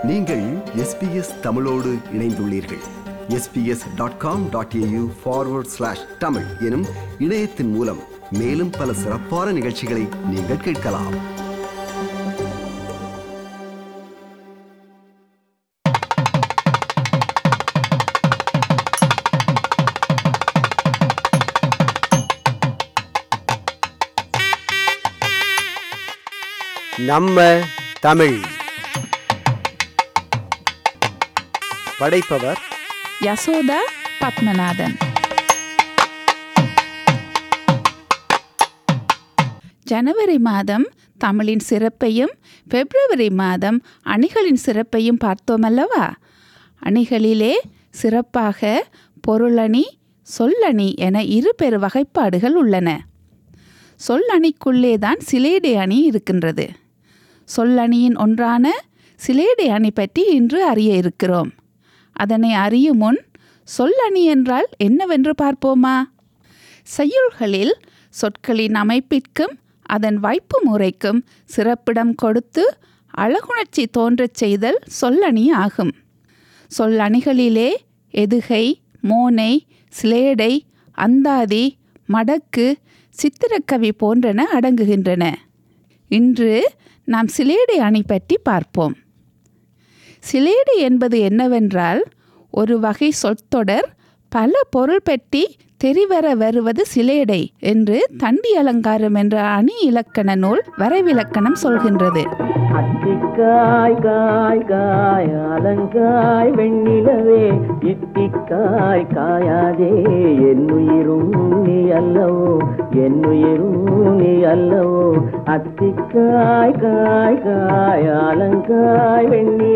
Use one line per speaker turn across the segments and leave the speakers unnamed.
நீங்கள் எஸ்பிஎஸ் தமிழோடு இணைந்துள்ளீர்கள் SBS dot com dot AU forward slash Tamil எனும் இணையத்தின் மூலம் மேலும் பல சிறப்பான நிகழ்ச்சிகளை நீங்கள் கேட்கலாம்
நம்ம தமிழ் படைப்பவர்
யசோதா பத்மநாதன் ஜனவரி மாதம் தமிழின் சிறப்பையும் பிப்ரவரி மாதம் அணிகளின் சிறப்பையும் பார்த்தோமல்லவா அணிகளிலே சிறப்பாக பொருளணி சொல்லணி என இரு பெரு வகைப்பாடுகள் உள்ளன சொல்லணிக்குள்ளே தான் சிலேடை அணி இருக்கின்றது சொல்லணியின் ஒன்றான சிலேடை அணி பற்றி இன்று அறிய இருக்கிறோம் அதனை அறியும் முன் சொல்லணி என்றால் என்னவென்று பார்ப்போமா செய்யுள்களில் சொற்களின் அமைப்பிற்கும் அதன் வைப்பு முறைக்கும் சிறப்பிடம் கொடுத்து அழகுணர்ச்சி தோன்றச் செய்தல் சொல்லணி ஆகும் சொல்லணிகளிலே எதுகை மோனை சிலேடை அந்தாதி மடக்கு சித்திரக்கவி போன்றன அடங்குகின்றன இன்று நாம் சிலேடை அணி பற்றி பார்ப்போம் சிலேடை என்பது என்னவென்றால் ஒரு வகை சொற்றொடர் பல பொருள் பற்றி தெரிவர வருவது சிலேடை என்று தண்டி அலங்காரம் என்ற அணி இலக்கண நூல் வரைவிலக்கணம் சொல்கின்றது
அத்திக்காய் காய் காய் அலங்காய் வெண்ணிலவே இத்திக்காய் காயாதே என்னுயிரும் நீ அல்லவோ என்னுயிரும் நீ அல்லவோ அத்திக்காய் காய் காய் அலங்காய்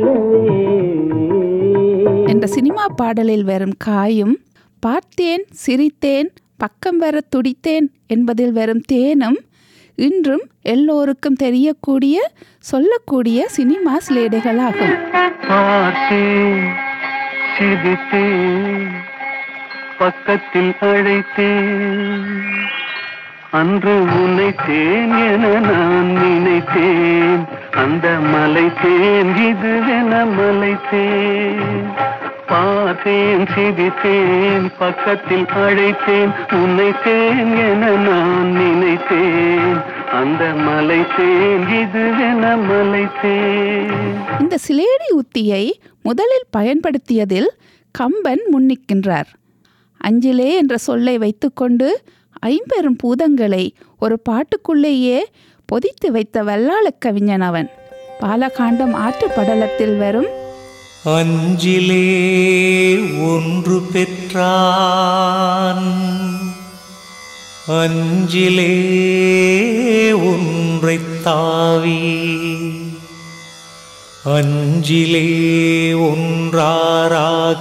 வெண்ணிலவே
என்ற சினிமா பாடலில் வரும் காயும் பார்த்தேன் சிரித்தேன் பக்கம் வர துடித்தேன் என்பதில் வரும் தேனும் இன்றும் எல்லோருக்கும் தெரியக்கூடிய சொல்லக்கூடிய சினிமா சிலேடைகளாகும்
பார்த்தேன் சிரித்தேன் பக்கத்தில் அழைத்தேன் அன்று உன்னைத்தேன் என நான் நினைத்தேன் அந்த மலைத்தேன் இதுவென மலைத்தேன் பார்த்தேன் சிரித்தேன் பக்கத்தில் அழைத்தேன் உன்னைத்தேன் என நான் நினைத்தேன் அந்த மலைத்தேன் இதுவென மலைத்தேன்
இந்த சிலேடை உத்தியை முதலில் பயன்படுத்தியதில் கம்பன் முன்னிக்கின்றார் அஞ்சிலே என்ற சொல்லை வைத்துக்கொண்டு ஐம்பெரும் பூதங்களை ஒரு பாட்டுக்குள்ளேயே பொதித்து வைத்த வல்லாளக் கவிஞன் அவன் பாலகாண்டம் ஆற்று படலத்தில் வரும்
அஞ்சிலே ஒன்று பெற்றான் அஞ்சிலே ஒன்றைத் தாவி அஞ்சிலே ஒன்றாராக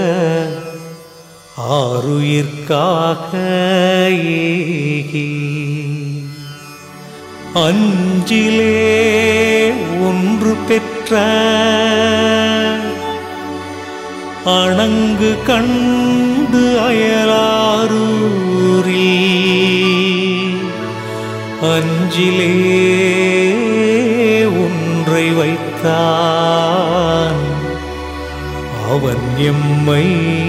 ஆருயிர்க்காக ஏகி அஞ்சிலே ஒன்று பெற்ற அணங்கு கண்டு அயலாரூரில் அஞ்சிலே ஒன்றை வைத்தான் அவன் எம்மை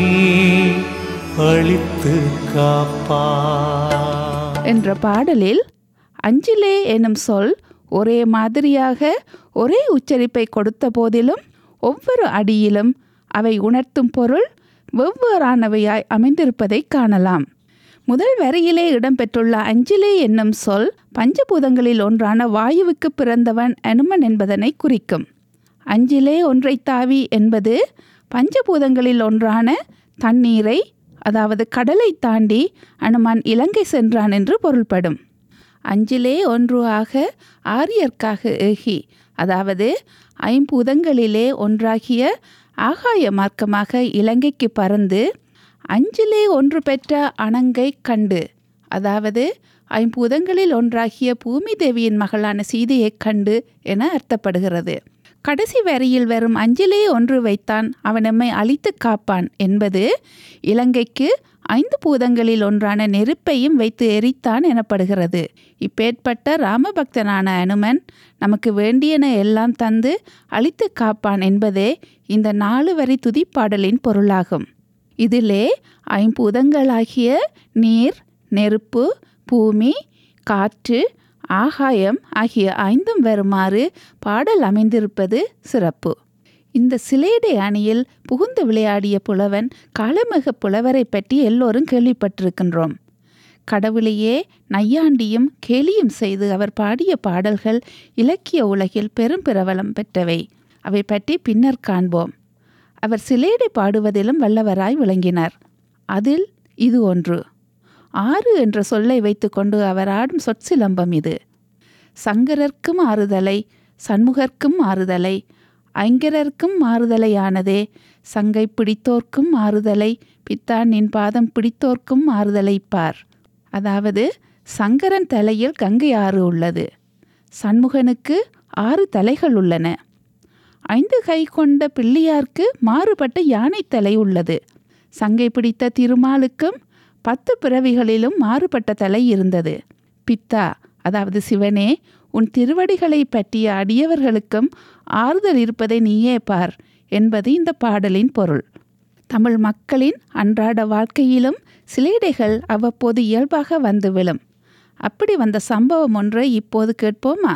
அழித்து காப்பான்
என்ற பாடலில் அஞ்சிலே எனும் சொல் ஒரே மாதிரியாக ஒரே உச்சரிப்பை கொடுத்த போதிலும் ஒவ்வொரு அடியிலும் அவை உணர்த்தும் பொருள் வெவ்வேறானவையாய் அமைந்திருப்பதை காணலாம் முதல் வரியிலே இடம்பெற்றுள்ள அஞ்சிலே என்னும் சொல் பஞ்சபூதங்களில் ஒன்றான வாயுவுக்கு பிறந்தவன் அனுமன் என்பதனை குறிக்கும் அஞ்சிலே ஒன்றை தாவி என்பது பஞ்சபூதங்களில் ஒன்றான தண்ணீரை அதாவது கடலை தாண்டி அனுமான் இலங்கை சென்றான் என்று பொருள்படும் அஞ்சிலே ஒன்று ஆக ஆரியர்க்காக ஏகி அதாவது ஐம்பூதங்களிலே ஒன்றாகிய ஆகாய மார்க்கமாக இலங்கைக்கு பறந்து அஞ்சிலே ஒன்று பெற்ற அணங்கை கண்டு அதாவது ஐம்பூதங்களில் ஒன்றாகிய பூமி தேவியின் மகளான சீதையைக் கண்டு என அர்த்தப்படுகிறது கடைசி வரியில் வரும் அஞ்சிலே ஒன்று வைத்தான் அவன் எம்மை அழித்து காப்பான் என்பது இலங்கைக்கு ஐந்து பூதங்களில் ஒன்றான நெருப்பையும் வைத்து எரித்தான் எனப்படுகிறது இப்பேற்பட்ட ராமபக்தனான அனுமன் நமக்கு வேண்டியன எல்லாம் தந்து அழித்து காப்பான் என்பதே இந்த நாலு வரி துதிப்பாடலின் பொருளாகும் இதிலே ஐம்பூதங்களாகிய நீர் நெருப்பு பூமி காற்று ஆகாயம் ஆகிய ஐந்தும் வருமாறு பாடல் அமைந்திருப்பது சிறப்பு இந்த சிலேடை அணியில் புகுந்து விளையாடிய புலவன் காலமிக புலவரை பற்றி எல்லோரும் கேள்விப்பட்டிருக்கின்றோம் கடவுளையே நையாண்டியும் கேலியும் செய்து அவர் பாடிய பாடல்கள் இலக்கிய உலகில் பெரும் பிரபலம் பெற்றவை அவை பற்றி பின்னர் காண்போம் அவர் சிலேடை பாடுவதிலும் வல்லவராய் விளங்கினார் அதில் இது ஒன்று ஆறு என்ற சொல்லை வைத்துக்கொண்டு அவர் ஆடும் சொற்சிலம்பம் இது சங்கரர்க்கும் ஆறுதலை சண்முகர்க்கும் ஆறுதலை ஐங்கரர்க்கும் மாறுதலையானதே சங்கை பிடித்தோர்க்கும் மாறுதலை பித்தான் நின் பாதம் பிடித்தோர்க்கும் மாறுதலை பார் அதாவது சங்கரன் தலையில் கங்கை ஆறு உள்ளது சண்முகனுக்கு ஆறு தலைகள் உள்ளன ஐந்து கை கொண்ட பிள்ளையார்க்கு மாறுபட்ட யானை தலை உள்ளது சங்கை பிடித்த திருமாலுக்கும் பத்து பிறவிகளிலும் மாறுபட்ட தலை இருந்தது பித்தா அதாவது சிவனே உன் திருவடிகளை பற்றிய அடியவர்களுக்கும் ஆறுதல் இருப்பதை நீயே பார் என்பது இந்த பாடலின் பொருள் தமிழ் மக்களின் அன்றாட வாழ்க்கையிலும் சிலேடைகள் அவ்வப்போது இயல்பாக வந்து விழும் அப்படி வந்த சம்பவம் ஒன்றை இப்போது கேட்போமா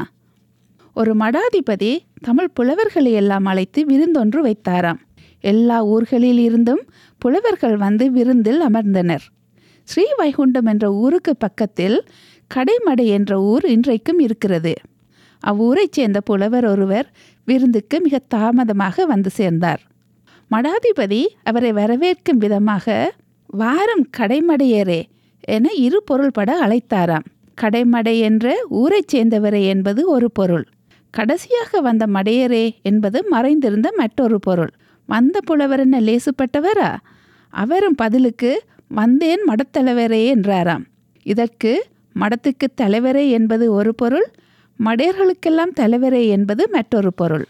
ஒரு மடாதிபதி தமிழ் புலவர்களை எல்லாம் அழைத்து விருந்தொன்று வைத்தாராம் எல்லா ஊர்களில் இருந்தும் புலவர்கள் வந்து விருந்தில் அமர்ந்தனர் ஸ்ரீவைகுண்டம் என்ற ஊருக்கு பக்கத்தில் கடைமடை என்ற ஊர் இன்றைக்கும் இருக்கிறது அவ்வூரைச் சேர்ந்த புலவர் ஒருவர் விருந்துக்கு மிக தாமதமாக வந்து சேர்ந்தார் மடாதிபதி அவரை வரவேற்கும் விதமாக வாரம் கடைமடையரே என இரு பொருள்பட அழைத்தாராம் கடைமடை என்ற ஊரைச் சேர்ந்தவரே என்பது ஒரு பொருள் கடைசியாக வந்த மடையரே என்பது மறைந்திருந்த மற்றொரு பொருள் வந்த புலவர் என்ன லேசுப்பட்டவரா அவரும் பதிலுக்கு வந்தேன் மடத்தலைவரே என்றாராம் இதற்கு மடத்துக்கு தலைவரே என்பது ஒரு பொருள் மடையர்களுக்கெல்லாம் தலைவரே என்பது மற்றொரு பொருள்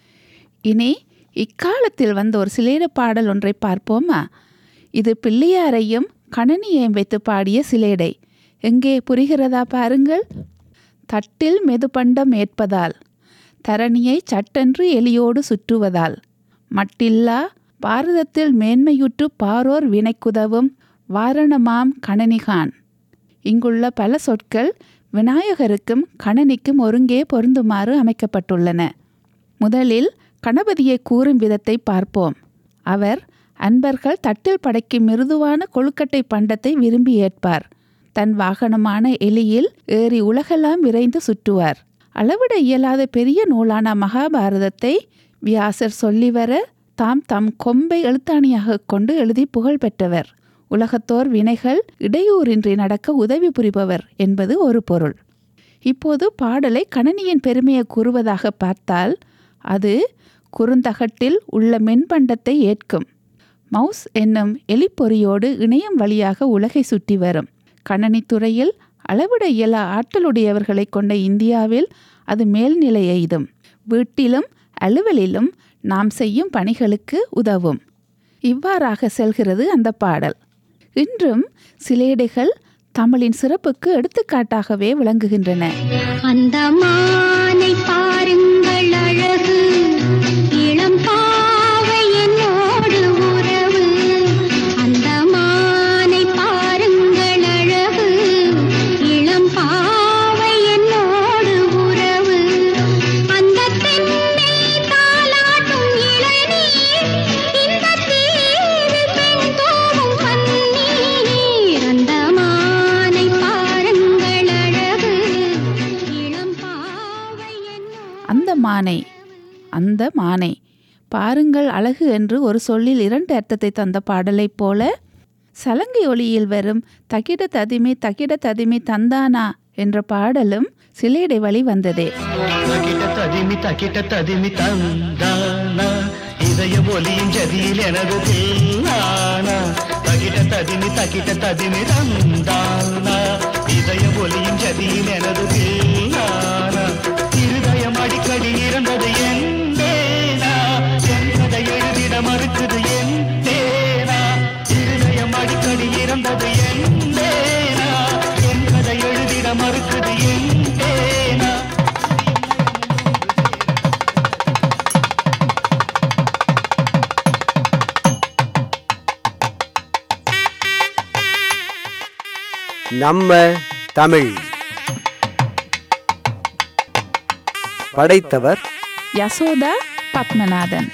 இனி இக்காலத்தில் வந்த ஒரு சிலேட பாடல் ஒன்றை பார்ப்போமா இது பிள்ளையாரையும் கணனியையும் வைத்து பாடிய சிலேடை எங்கே புரிகிறதா பாருங்கள் தட்டில் மெதுபண்டம் ஏற்பதால் தரணியை சட்டென்று எலியோடு சுற்றுவதால் மட்டில்லா பாரதத்தில் மேன்மையுற்று பாரோர் வினைக்குதவும் வாரணமாம் கணனிகான் இங்குள்ள பல சொற்கள் விநாயகருக்கும் கணனிக்கும் ஒருங்கே பொருந்துமாறு அமைக்கப்பட்டுள்ளன முதலில் கணபதியை கூறும் விதத்தை பார்ப்போம் அவர் அன்பர்கள் தட்டில் படைக்கும் மிருதுவான கொழுக்கட்டை பண்டத்தை விரும்பி ஏற்பார் தன் வாகனமான எலியில் ஏறி உலகெல்லாம் விரைந்து சுற்றுவார் அளவிட இயலாத பெரிய நூலான மகாபாரதத்தை வியாசர் சொல்லி வர தாம் தம் கொம்பை எழுத்தாணியாக கொண்டு எழுதி புகழ் பெற்றவர் உலகத்தோர் வினைகள் இடையூறின்றி நடக்க உதவி புரிபவர் என்பது ஒரு பொருள் இப்போது பாடலை கணனியின் பெருமையை கூறுவதாக பார்த்தால் அது குறுந்தகட்டில் உள்ள மென்பண்டத்தை ஏற்கும் மவுஸ் என்னும் எலிப்பொறியோடு இணையம் வழியாக உலகை சுற்றி வரும் கணனித்துறையில் அளவிட இயலா ஆற்றலுடையவர்களை கொண்ட இந்தியாவில் அது மேல்நிலை எய்தும் வீட்டிலும் அலுவலிலும் நாம் செய்யும் பணிகளுக்கு உதவும் இவ்வாறாக செல்கிறது அந்த பாடல் இன்றும் சிலேடைகள் தமிழின் சிறப்புக்கு எடுத்துக்காட்டாகவே விளங்குகின்றன
அந்த மானை பாருங்கள் அழகு இளம் பாவை என்னோடு உறவு அந்த மானை பாருங்கள் அழகு இளம் பாவை என்னோடு உறவு அந்த தென்னை தாலாட்டும் இளநீர் இந்த தீவில் பெண் தோவும் பன்னீர் அந்த மானை பாருங்கள் அழகு இளம் பாவை என்னோடு
அந்த மானை அந்த மானை பாருங்கள் அழகு என்று ஒரு சொல்லில் இரண்டு அர்த்தத்தை தந்த பாடலைப் போல சலங்கை ஒளியில் வரும் தகிட ததிமி தகிட ததிமி தந்தானா என்ற பாடலும் சிலேடை வழி வந்ததே
தகிட்ட ததிமி தகிட்ட ததிமி தந்தானா இதய ஒலியும் ஜதியில் எனது தில்லானா தகிட்ட ததிமி தகிட்ட ததிமி தந்தானா இதய ஒலியும் ஜதியில் எனது தில்லானா இருதயம் அடிக்கடி இறந்தது என் தேனா என்பதை எழுதிட மறுக்குது என் தேனா இருதயம் அடிக்கடி இறந்தது
நம்ம தமிழ் படைத்தவர்
யசோதா பத்மநாதன்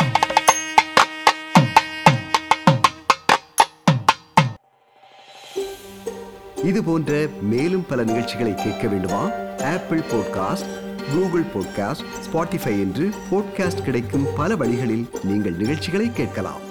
இது போன்ற மேலும் பல நிகழ்ச்சிகளை கேட்க வேண்டுமா Apple podcast Google podcast Spotify என்று பாட்காஸ்ட் கிடைக்கும் பல வழிகளில் நீங்கள் நிகழ்ச்சிகளை கேட்கலாம்